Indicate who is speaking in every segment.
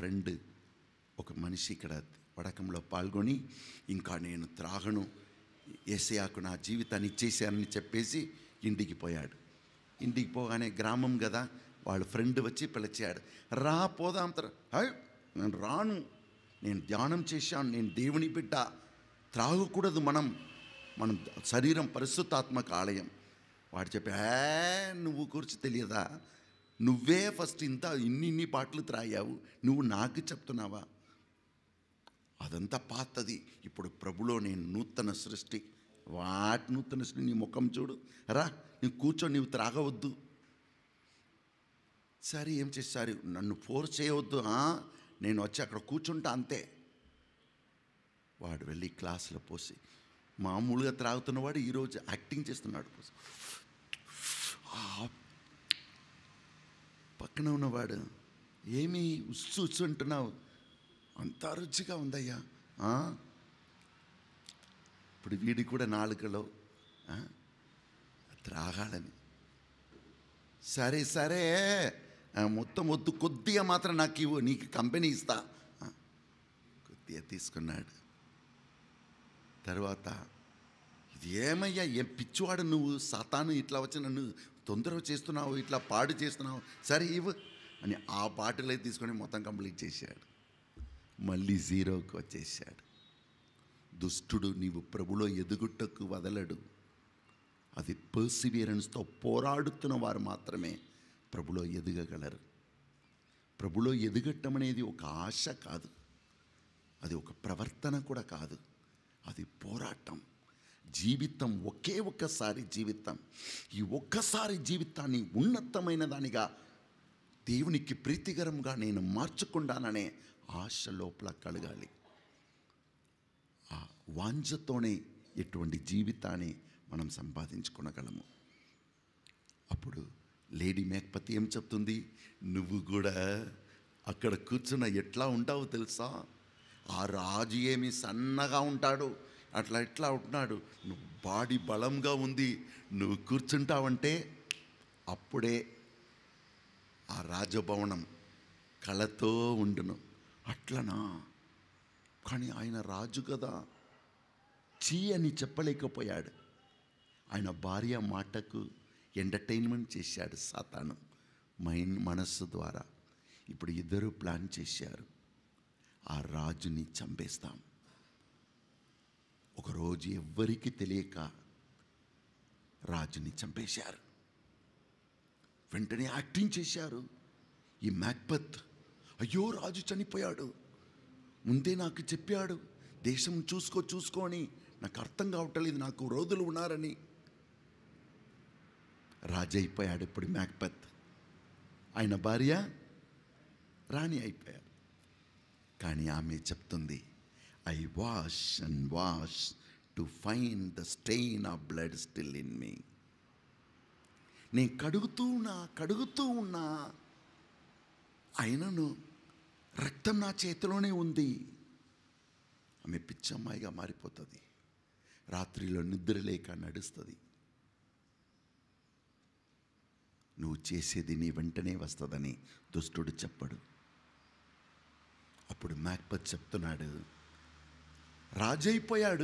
Speaker 1: Friend ఒక మనిషి ఇక్కడ పడకంలో పాల్గొని ఇంకా నేను త్రాగను ఏసయాకు నా జీవితాన్ని ఇచ్చేసానని చెప్పేసి ఇంటికి పోయాడు ఇంటికి పోగానే గ్రామం కదా వాళ్ళ ఫ్రెండ్ వచ్చి పిలిచాడు రా పోదాం త్ర హై, నేను రాను నేను ధ్యానం చేశాను నేను దేవుని బిడ్డ త్రాగకూడదు మనం మనం శరీరం పరిశుద్ధాత్మక ఆలయం వాడు చెప్పి "ఏ, నువ్వు గురించి తెలియదా నువ్వే ఫస్ట్ ఇంత ఇన్ని ఇన్ని పాటలు త్రాగావు నువ్వు నాకు చెప్తున్నావా అదంతా పాతది ఇప్పుడు ప్రభులో నేను నూతన సృష్టి వాటి నూతన సృష్టి నీ ముఖం చూడు రా నువ్వు కూర్చో నీవు త్రాగవద్దు సరే ఏం చేశారు నన్ను ఫోర్స్ చేయవద్దు ఆ? నేను వచ్చి అక్కడ కూర్చుంటా అంతే వాడు వెళ్ళి క్లాసులో పోసి మామూలుగా త్రాగుతున్నవాడు ఈరోజు యాక్టింగ్ చేస్తున్నాడు పోసి ఆ, పక్కన ఉన్నవాడు ఏమి ఉస్సు ఉస్సు అంటున్నావు అంత రుచిగా ఉందయ్యా ఆ? ఇప్పుడు వీడి కూడా నాలుకలో ఆ? త్రాగాలని సరే సరే ఆ, మొత్తం వద్దు కొద్దిగా మాత్రం నాకు ఇవ్వు నీకు కంపెనీ ఇస్తా ఆ, కొద్దిగా తీసుకున్నాడు తర్వాత ఇది ఏమయ్యా ఏం పిచ్చివాడు నువ్వు సాతాను ఇట్లా వచ్చి నన్ను తొందర చేస్తున్నావు ఇట్లా పాడు చేస్తున్నావు సరే ఇవ్వు అని ఆ బాటిల్ తీసుకొని మొత్తం కంప్లీట్ చేశాడు మళ్ళీ జీరోకి వచ్చేసాడు దుష్టుడు నీవు ప్రభులో ఎదుగుటకు వదలడు అది పర్సివియరెన్స్తో పోరాడుతున్న వారు మాత్రమే ప్రభులో ఎదగగలరు ప్రభులో ఎదగటం అనేది ఒక ఆశ కాదు అది ఒక ప్రవర్తన కూడా కాదు అది పోరాటం జీవితం ఒకే ఒక్కసారి జీవితం ఈ ఒక్కసారి జీవితాన్ని ఉన్నతమైన దానిగా దేవునికి ప్రీతికరంగా నేను మార్చుకుంటాననే ఆశ లోపల కలగాలి ఆ వాంఛతోనే ఎటువంటి జీవితాన్ని మనం సంపాదించుకోగలము అప్పుడు లేడీ మేకపతి ఏం చెప్తుంది నువ్వు కూడా అక్కడ కూర్చున్న ఎట్లా ఉంటావు తెలుసా ఆ రాజు ఏమి సన్నగా ఉంటాడు అట్లా ఎట్లా ఉంటున్నాడు నువ్వు బాడీ బలంగా ఉంది నువ్వు కూర్చుంటావంటే అప్పుడే ఆ రాజభవనం కళతో ఉండును అట్లనా కానీ ఆయన రాజు కదా చీ అని చెప్పలేకపోయాడు ఆయన భార్య మాటకు ఎంటర్టైన్మెంట్ చేశాడు సాతాను మైండ్ మనస్సు ద్వారా ఇప్పుడు ఇద్దరు ప్లాన్ చేశారు ఆ రాజుని చంపేస్తాం ఒకరోజు ఎవ్వరికి తెలియక రాజుని చంపేశారు వెంటనే యాక్టింగ్ చేశారు ఈ మ్యాక్బత్ అయ్యో రాజు చనిపోయాడు ముందే నాకు చెప్పాడు దేశం చూసుకో చూసుకో అని నాకు అర్థం కావట్లేదు నాకు రోదులు ఉన్నారని రాజు అయిపోయాడు ఇప్పుడు మ్యాక్బత్ ఆయన భార్య రాణి అయిపోయారు కానీ ఆమె చెప్తుంది I wash and wash to find the stain of blood still in me నేను కడుగుతూ ఉన్నా కడుగుతూ ఉన్నా అయినను రక్తం నా చేతిలోనే ఉంది ఆమె పిచ్చమ్మాయిగా మారిపోతుంది రాత్రిలో నిద్ర లేక నడుస్తుంది నువ్వు చేసేది నీ వెంటనే వస్తుందని దుష్టుడు చెప్పడు అప్పుడు మ్యాక్పత్ చెప్తున్నాడు రాజైపోయాడు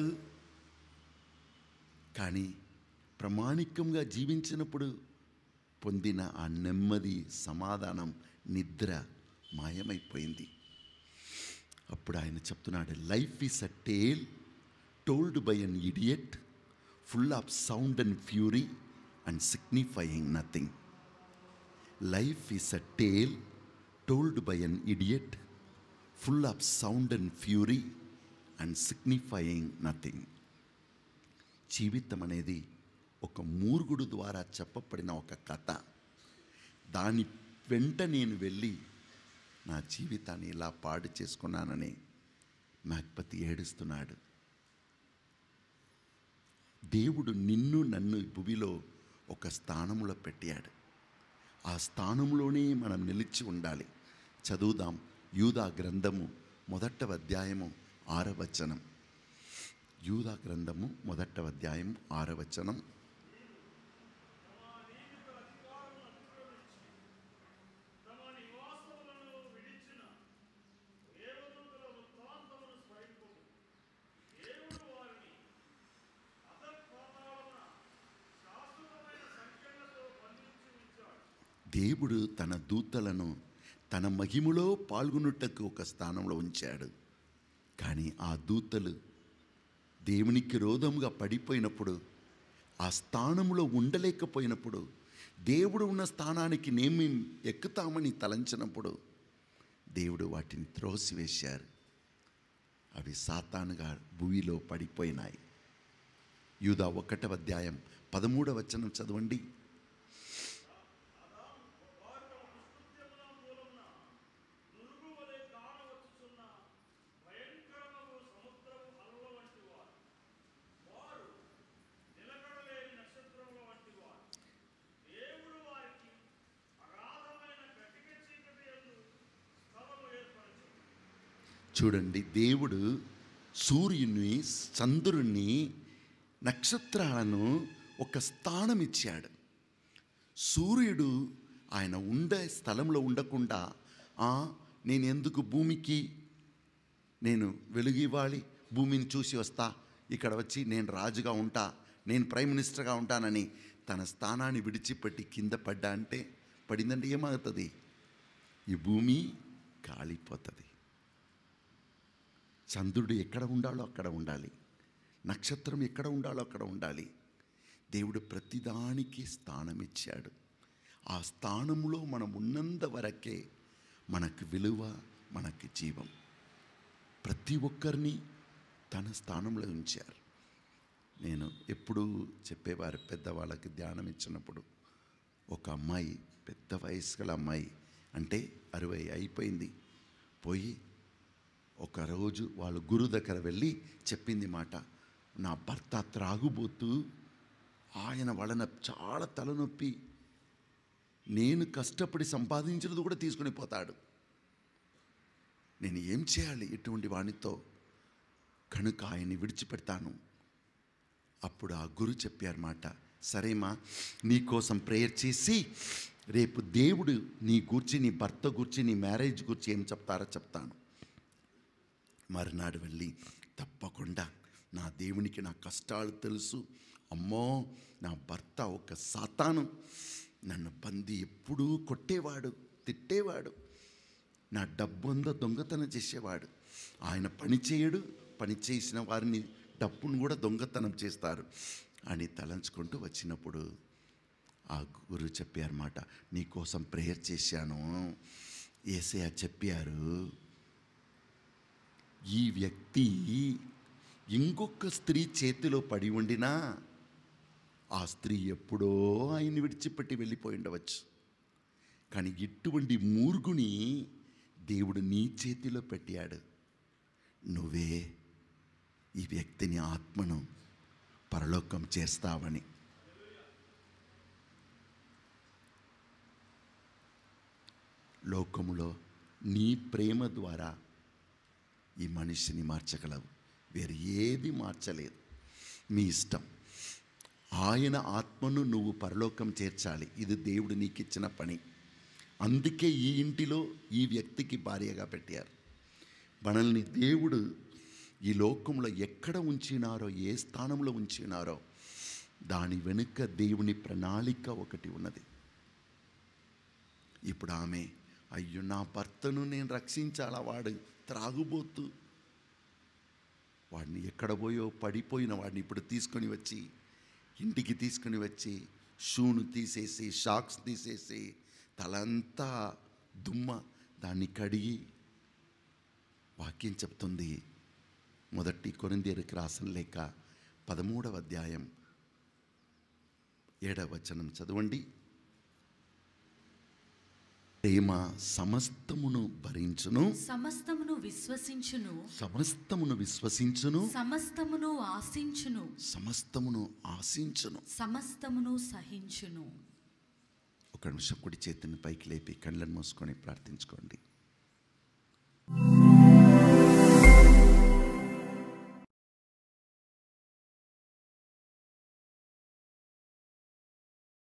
Speaker 1: కానీ ప్రామాణికంగా జీవించినప్పుడు పొందిన ఆ నెమ్మది సమాధానం నిద్ర మాయమైపోయింది అప్పుడు ఆయన చెప్తున్నాడు life is a tale told by an idiot full of sound and fury and signifying nothing life is a tale told by an idiot full of sound and fury and signifying nothing జీవితం అనేది ఒక మూర్గుడు ద్వారా చెప్పబడిన ఒక కథ దాని వెంట నేను వెళ్ళి నా జీవితాన్ని ఇలా పాడు చేసుకున్నానని మ్యాక్పతి ఏడుస్తున్నాడు దేవుడు నిన్ను నన్ను ఈ భూమిలో ఒక స్థానంలో పెట్టాడు ఆ స్థానంలోనే మనం నిలిచి ఉండాలి చదువుదాం యూదా గ్రంథము మొదట అధ్యాయము ఆరవచనం యూదా గ్రంథము మొదట అధ్యాయం ఆరవచనం
Speaker 2: తమ నివాసములను విడిచిన
Speaker 1: దేవుడు తన దూతలను తన మహిమలో పాల్గొనుటకు ఒక స్థానంలో ఉంచాడు కానీ ఆ దూతలు దేవునికి రోధముగా పడిపోయినప్పుడు ఆ స్థానంలో ఉండలేకపోయినప్పుడు దేవుడు ఉన్న స్థానానికి నేమి ఎక్కుతామని తలంచినప్పుడు దేవుడు వాటిని త్రోసివేశారు అవి సాతానుగా భూమిలో పడిపోయినాయి యూదా ఒకటవ అధ్యాయం పదమూడవ వచనం చదవండి చూడండి దేవుడు సూర్యుని చంద్రుణ్ణి నక్షత్రాలను ఒక స్థానం ఇచ్చాడు సూర్యుడు ఆయన ఉండే స్థలంలో ఉండకుండా "ఆ, నేను ఎందుకు భూమికి నేను వెలుగు ఇవ్వాలి భూమిని చూసి వస్తా ఇక్కడ వచ్చి నేను రాజుగా ఉంటా నేను ప్రైమ్ మినిస్టర్గా ఉంటానని తన స్థానాన్ని విడిచిపెట్టి కింద పడ్డా అంటే పడిందంటే ఏమవుతుంది ఈ భూమి కాలిపోతుంది చంద్రుడు ఎక్కడ ఉండాలో అక్కడ ఉండాలి నక్షత్రం ఎక్కడ ఉండాలో అక్కడ ఉండాలి దేవుడు ప్రతిదానికి స్థానం ఇచ్చాడు ఆ స్థానంలో మనం ఉన్నంత వరకే మనకు విలువ మనకి జీవం ప్రతి ఒక్కరిని తన స్థానంలో ఉంచారు నేను ఎప్పుడూ చెప్పేవారు పెద్దవాళ్ళకి ధ్యానం ఇచ్చినప్పుడు ఒక అమ్మాయి పెద్ద వయసు గల అమ్మాయి అంటే అరవై అయిపోయింది పోయి ఒక రోజు వాళ్ళ గురు దగ్గర వెళ్ళి చెప్పింది మాట నా భర్త త్రాగుబోతూ ఆయన వలన చాలా తలనొప్పి నేను కష్టపడి సంపాదించినది కూడా తీసుకుని పోతాడు నేను ఏం చేయాలి ఇటువంటి వానితో కనుక ఆయన్ని విడిచిపెడతాను అప్పుడు ఆ గురు చెప్పారన్నమాట సరేమా నీకోసం ప్రేయర్ చేసి రేపు దేవుడు నీ గూర్చి నీ భర్త గూర్చి నీ మ్యారేజ్ గురించి ఏం చెప్తారో చెప్తాను మరునాడు వెళ్ళి తప్పకుండా నా దేవునికి నా కష్టాలు తెలుసు అమ్మో నా భర్త ఒక సాతాను నన్ను బంది ఎప్పుడూ కొట్టేవాడు తిట్టేవాడు నా డబ్బంతా దొంగతనం చేసేవాడు ఆయన పని చేయడు పని చేసిన వారిని డబ్బును కూడా దొంగతనం చేస్తారు అని తలంచుకుంటూ వచ్చినప్పుడు ఆ గురువు చెప్పారన్నమాట నీకోసం ప్రేయర్ చేశాను ఏసయ్య చెప్పారు ఈ వ్యక్తి ఇంకొక స్త్రీ చేతిలో పడి ఉండినా ఆ స్త్రీ ఎప్పుడో ఆయన్ని విడిచిపెట్టి వెళ్ళిపోయి ఉండవచ్చు కానీ ఇటువంటి మూర్గుని దేవుడు నీ చేతిలో పెట్టాడు నువ్వే ఈ వ్యక్తిని ఆత్మను పరలోకం చేస్తావని లోకములో నీ ప్రేమ ద్వారా ఈ మనిషిని మార్చగలవు వేరు ఏది మార్చలేదు మీ ఇష్టం ఆయన ఆత్మను నువ్వు పరలోకం చేర్చాలి ఇది దేవుడు నీకు ఇచ్చిన పని అందుకే ఈ ఇంటిలో ఈ వ్యక్తికి భార్యగా పెట్టారు మనల్ని దేవుడు ఈ లోకంలో ఎక్కడ ఉంచినారో ఏ స్థానంలో ఉంచినారో దాని వెనుక దేవుని ప్రణాళిక ఒకటి ఉన్నది ఇప్పుడు ఆమె అయ్యో నా భర్తను నేను రక్షించాలా వాడు త్రాగుబోతు వాడిని ఎక్కడ పోయో పడిపోయిన వాడిని ఇప్పుడు తీసుకొని వచ్చి ఇంటికి తీసుకొని వచ్చి షూను తీసేసి షాక్స్ తీసేసి తలంతా దుమ్మ దాన్ని కడిగి వాక్యం చెప్తుంది మొదటి కొరిందేరికి రాసిన లేక పదమూడవ అధ్యాయం ఏడవ వచనం చదవండి ప్రేమ సమస్తమును భరించును
Speaker 2: సమస్తమును విశ్వసించును
Speaker 1: సమస్తమును విశ్వసించును
Speaker 2: సమస్తమును ఆశించును
Speaker 1: సమస్తమును ఆశించును
Speaker 2: సమస్తమును సహించును
Speaker 1: ఒక నిమిషం కుడి చేతిని పైకి లేపి కళ్ళను మూసుకొని ప్రార్థించుకోండి